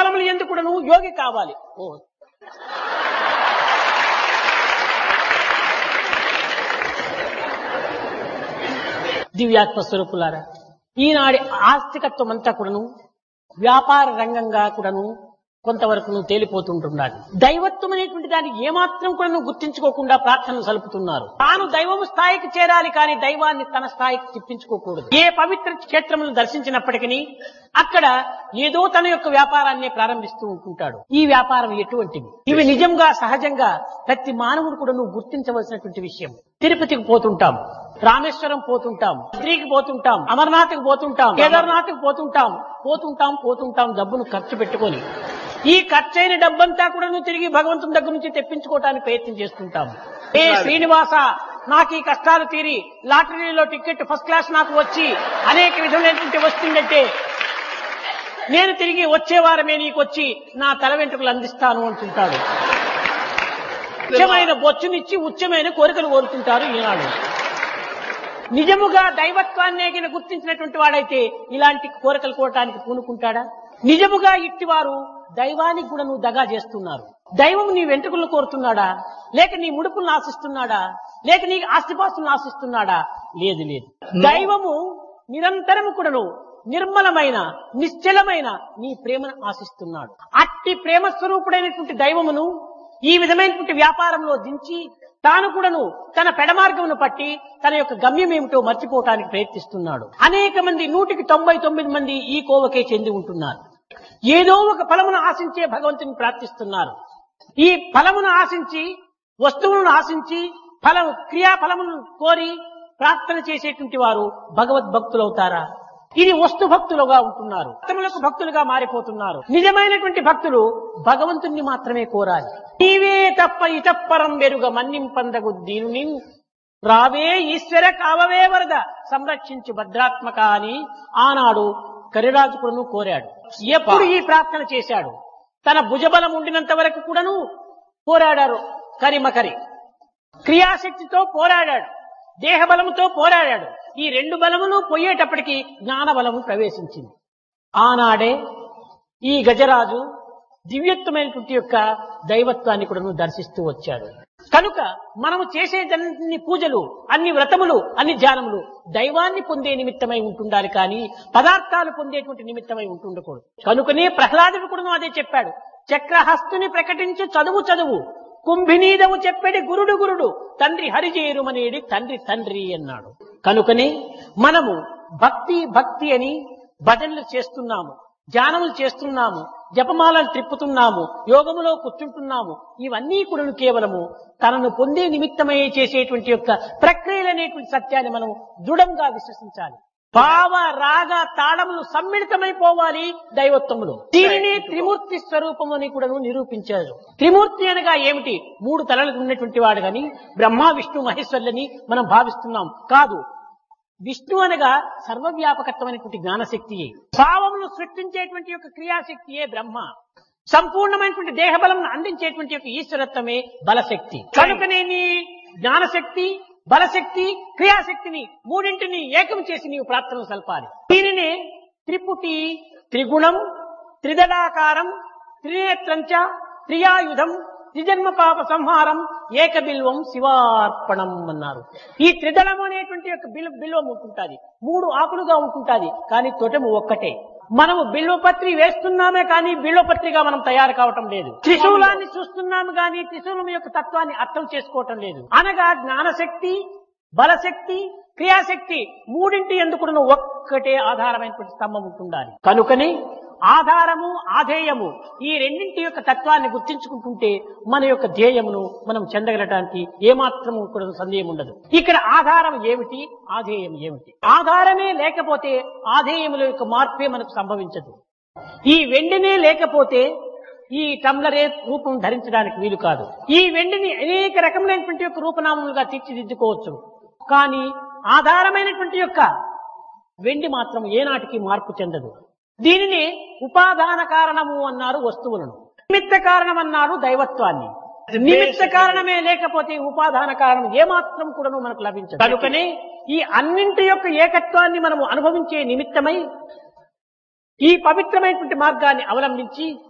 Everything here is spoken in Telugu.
సర్వకాలములు ఎందుకుడను యోగి కావాలి ఓ దివ్యాత్మ స్వరూపులారా ఈనాడి ఆస్తికత్వం అంతా కూడాను వ్యాపార రంగంగా కూడాను కొంతవరకు తేలిపోతుంటున్నాడు దైవత్వం అనేటువంటి దాన్ని ఏమాత్రం కూడా నువ్వు గుర్తించుకోకుండా ప్రార్థనలు సలుపుతున్నారు తాను దైవము స్థాయికి చేరాలి కానీ దైవాన్ని తన స్థాయికి తిప్పించుకోకూడదు ఏ పవిత్ర క్షేత్రములను దర్శించినప్పటికీ అక్కడ ఏదో తన యొక్క వ్యాపారాన్ని ప్రారంభిస్తూ ఉంటుంటాడు ఈ వ్యాపారం ఎటువంటివి ఇవి నిజంగా సహజంగా ప్రతి మానవుడు కూడా నువ్వు గుర్తించవలసినటువంటి విషయం తిరుపతికి పోతుంటాం రామేశ్వరం పోతుంటాం స్త్రీకి పోతుంటాం అమర్నాథ్కి పోతుంటాం కేదార్నాథ్కి పోతుంటాం పోతుంటాం పోతుంటాం డబ్బును ఖర్చు పెట్టుకొని ఈ ఖర్చైన డబ్బంతా కూడా నువ్వు తిరిగి భగవంతుని దగ్గర నుంచి తెప్పించుకోవడానికి ప్రయత్నం చేస్తుంటాం ఏ శ్రీనివాస నాకు ఈ కష్టాలు తీరి లాటరీలో టికెట్ ఫస్ట్ క్లాస్ నాకు వచ్చి అనేక విధమైనటువంటి వస్తుందంటే నేను తిరిగి వచ్చే వారమే నీకు వచ్చి నా తల వెంట్రుకలు అందిస్తాను అంటుంటాడు ఉచ్చమైన బొచ్చునిచ్చి ఉచ్చమైన కోరికలు కోరుతుంటారు ఈనాడు నిజముగా దైవత్వాన్ని ఎగిన గుర్తించినటువంటి వాడైతే ఇలాంటి కోరికలు కోరటానికి పూనుకుంటాడా నిజముగా ఇట్టివారు దైవానికి కూడా నువ్వు దగా చేస్తున్నారు దైవం నీ వెంట్రుకలను కోరుతున్నాడా లేక నీ ముడుపులను ఆశిస్తున్నాడా లేక నీ ఆస్తిపాస్తులను ఆశిస్తున్నాడా లేదు లేదు దైవము నిరంతరము కూడాను నిర్మలమైన నిశ్చలమైన నీ ప్రేమను ఆశిస్తున్నాడు అట్టి ప్రేమ స్వరూపుడైనటువంటి దైవమును ఈ విధమైనటువంటి వ్యాపారంలో దించి తాను కూడాను తన పెడమార్గమును పట్టి తన యొక్క గమ్యం ఏమిటో మర్చిపోవటానికి ప్రయత్నిస్తున్నాడు అనేక మంది నూటికి తొంభై తొమ్మిది మంది ఈ కోవకే చెంది ఉంటున్నారు ఏదో ఒక ఫలమును ఆశించే భగవంతుని ప్రార్థిస్తున్నారు ఈ ఫలమును ఆశించి వస్తువులను ఆశించి ఫలం క్రియాఫలమును కోరి ప్రార్థన చేసేటువంటి వారు భగవద్భక్తులవుతారా ఇది వస్తు భక్తులుగా ఉంటున్నారు భక్తులకు భక్తులుగా మారిపోతున్నారు నిజమైనటువంటి భక్తులు భగవంతుణ్ణి మాత్రమే కోరాలి నీవే తప్ప ఇతప్పరం వెరుగ మన్నింపందగు దీనుని రావే ఈశ్వర కావవే వరద సంరక్షించు భద్రాత్మక అని ఆనాడు కరిరాజుకుడును కోరాడు ఎప్పుడు ఈ ప్రార్థన చేశాడు తన భుజబలం ఉండినంత వరకు కూడాను పోరాడారు కరిమకరి క్రియాశక్తితో పోరాడాడు దేహబలముతో పోరాడాడు ఈ రెండు బలములు పోయేటప్పటికి జ్ఞాన బలము ప్రవేశించింది ఆనాడే ఈ గజరాజు దివ్యత్వమైనటువంటి యొక్క దైవత్వాన్ని కూడా దర్శిస్తూ వచ్చాడు కనుక మనము చేసేదన్ని పూజలు అన్ని వ్రతములు అన్ని ధ్యానములు దైవాన్ని పొందే నిమిత్తమై ఉంటుండాలి కానీ పదార్థాలు పొందేటువంటి నిమిత్తమై ఉంటుండకూడదు కనుకనే ప్రహ్లాదుడు కూడా అదే చెప్పాడు చక్రహస్తుని ప్రకటించు చదువు చదువు కుంభినీదము చెప్పెడి గురుడు గురుడు తండ్రి హరిజేరుమనేడి తండ్రి తండ్రి అన్నాడు కనుకనే మనము భక్తి భక్తి అని భజనలు చేస్తున్నాము ధ్యానములు చేస్తున్నాము జపమాలను త్రిప్పుతున్నాము యోగములో కూర్చుంటున్నాము ఇవన్నీ కూడా కేవలము తనను పొందే నిమిత్తమై చేసేటువంటి యొక్క ప్రక్రియలు అనేటువంటి సత్యాన్ని మనం దృఢంగా విశ్వసించాలి భావ రాగ తాళములు సమ్మిళితమైపోవాలి దైవత్వములు దీనిని త్రిమూర్తి స్వరూపము అని కూడా నిరూపించారు త్రిమూర్తి అనగా ఏమిటి మూడు తలలు ఉన్నటువంటి వాడు గాని బ్రహ్మ విష్ణు మహేశ్వర్లని మనం భావిస్తున్నాం కాదు విష్ణు అనగా సర్వవ్యాపకత్వమైనటువంటి జ్ఞానశక్తియే భావమును సృష్టించేటువంటి యొక్క క్రియాశక్తియే బ్రహ్మ సంపూర్ణమైనటువంటి దేహబలం అందించేటువంటి యొక్క ఈశ్వరత్వమే బలశక్తి కనుకనే నీ జ్ఞానశక్తి బలశక్తి క్రియాశక్తిని మూడింటిని ఏకం చేసి నీవు ప్రార్థనలు సల్పాలి దీనినే త్రిపుటి త్రిగుణం త్రిదళాకారం త్రినేత్రంచ త్రియాయుధం త్రిజన్మ పాప సంహారం ఏకబిల్వం శివార్పణం అన్నారు ఈ త్రిదళం అనేటువంటి యొక్క బిల్ బిల్వం ఉంటుంటాది మూడు ఆకులుగా ఉంటుంటాది కానీ తొటము ఒక్కటే మనము బిల్వపత్రి వేస్తున్నామే కానీ బిల్వపత్రిగా మనం తయారు కావటం లేదు త్రిశూలాన్ని చూస్తున్నాము కానీ త్రిశూలం యొక్క తత్వాన్ని అర్థం చేసుకోవటం లేదు అనగా జ్ఞానశక్తి బలశక్తి క్రియాశక్తి మూడింటి ఎందుకు ఒక్కటే ఆధారమైనటువంటి స్తంభం ఉంటుండాలి కనుకని ఆధారము ఆధేయము ఈ రెండింటి యొక్క తత్వాన్ని గుర్తించుకుంటుంటే మన యొక్క ధ్యేయమును మనం చెందగలటానికి ఏమాత్రము కూడా సందేహం ఉండదు ఇక్కడ ఆధారం ఏమిటి ఆధేయం ఏమిటి ఆధారమే లేకపోతే ఆధేయముల యొక్క మార్పే మనకు సంభవించదు ఈ వెండినే లేకపోతే ఈ టమ్లరే రూపం ధరించడానికి వీలు కాదు ఈ వెండిని అనేక రకములైనటువంటి యొక్క రూపనామములుగా తీర్చిదిద్దుకోవచ్చు కానీ ఆధారమైనటువంటి యొక్క వెండి మాత్రం ఏనాటికి మార్పు చెందదు దీనిని ఉపాదాన కారణము అన్నారు వస్తువులను నిమిత్త కారణం అన్నారు దైవత్వాన్ని నిమిత్త కారణమే లేకపోతే ఉపాదాన కారణం ఏమాత్రం కూడా మనకు లభించదు కనుకనే ఈ అన్నింటి యొక్క ఏకత్వాన్ని మనము అనుభవించే నిమిత్తమై ఈ పవిత్రమైనటువంటి మార్గాన్ని అవలంబించి